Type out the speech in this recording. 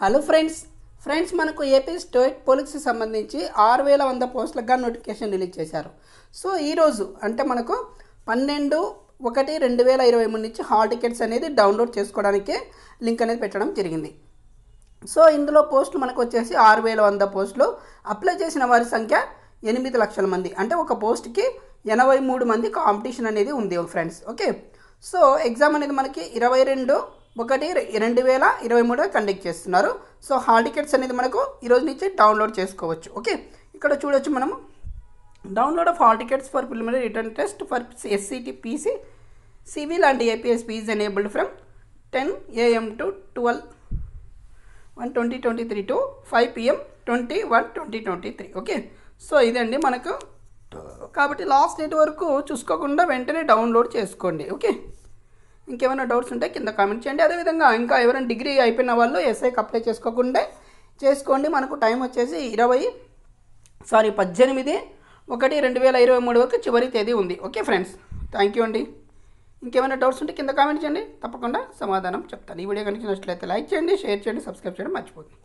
hello friends friends మనకు AP state పోలీస్కి సంబంధించి ఆరు వేల వంద పోస్టులకు నోటిఫికేషన్ రిలీజ్ చేశారు సో ఈరోజు అంటే మనకు పన్నెండు ఒకటి రెండు వేల ఇరవై మూడు నుంచి హాల్ టికెట్స్ అనేది డౌన్లోడ్ చేసుకోవడానికి లింక్ అనేది పెట్టడం జరిగింది సో ఇందులో పోస్టులు మనకు వచ్చేసి ఆరు వేల వంద పోస్టులు అప్లై చేసిన వారి సంఖ్య ఎనిమిది లక్షల మంది అంటే ఒక పోస్ట్కి ఎనభై మూడు మంది కాంపిటీషన్ అనేది ఉంది ఫ్రెండ్స్ ఓకే సో ఎగ్జామ్ అనేది మనకి ఇరవై రెండు ఒకటి రెండు వేల ఇరవై మూడు కండక్ట్ చేస్తున్నారు సో హాల్ టికెట్స్ అనేది మనకు ఈరోజు నుంచి డౌన్లోడ్ చేసుకోవచ్చు ఓకే ఇక్కడ చూడొచ్చు మనము download of hall tickets for preliminary written test for SCT PC civil and APSP enabled from ten AM to twelve one twenty twenty three to five PM twenty one twenty twenty three okay so ఇదండి మనకు కాబట్టి last date వరకు చూసుకోకుండా వెంటనే download చేసుకోండి okay ఇంకేమైనా doubts ఉంటే కింద కామెంట్ చేయండి అదేవిధంగా ఇంకా ఎవరైనా డిగ్రీ అయిపోయిన వాళ్ళు ఎస్ఐకి అప్లై చేసుకోకుండా చేసుకోండి మనకు టైం వచ్చేసి ఇరవై సారీ పద్దెనిమిది ఒకటి రెండు వేల ఇరవై మూడు వరకు చివరి తేదీ ఉంది ఓకే ఫ్రెండ్స్ థ్యాంక్ యూ అండి ఇంకేమైనా డౌట్స్ ఉంటే కింద కామెంట్ చేయండి తప్పకుండా సమాధానం చెప్తాను ఈ వీడియో కనుక నచ్చినట్లయితే లైక్ చేయండి షేర్ చేయండి సబ్స్క్రైబ్ చేయడం మర్చిపోతుంది